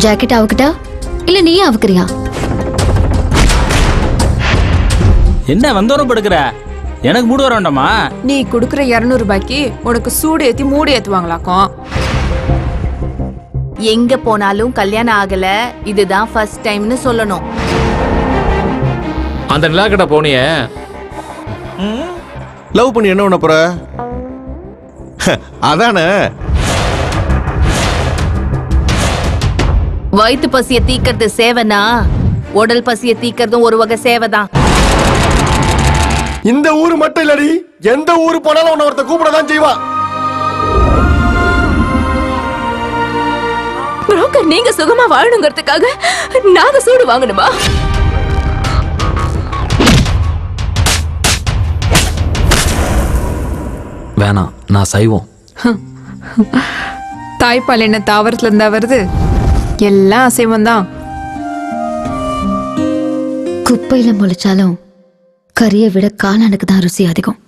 jacket அவுக்கிட்டா இல்ல நீயே அவுக்குறியா என்ன வந்தோரம் படுக்கிற எனக்கு மூடு வர வேண்டாமா நீ குடுக்குற இருநூறு ரூபாய்க்கு உனக்கு சூடு ஏத்தி மூடு ஏத்துவாங்களாக்கும் எங்க போனாலும் கல்யாணம் ஆகல இதுதான் ஃபர்ஸ்ட் டைம்னு சொல்லணும் அந்த நிலா கிட்ட போனியே லவ் பண்ணி என்ன பண்ண போற அதானே வயிற்று பசிய தீக்கிறது சேவைனா உடல் பசிய தீக்கிறதும் ஒரு வகை சேவைதான் இந்த ஊரு மட்டும் இல்லடி எந்த ஊரு போனாலும் உன்னை ஒருத்த கூப்பிடதான் செய்வான் புரோக்கர் நீங்க சுகமா வாழணுங்கிறதுக்காக நாங்க சூடு வாங்கணுமா வேணாம் நான் சைவம் தாய்ப்பால் என்ன தாவரத்துல இருந்தா வருது எல்லாம் அசைவம் தான் குப்பையில முளைச்சாலும் கறியை விட காளானுக்கு தான் ருசி அதிகம்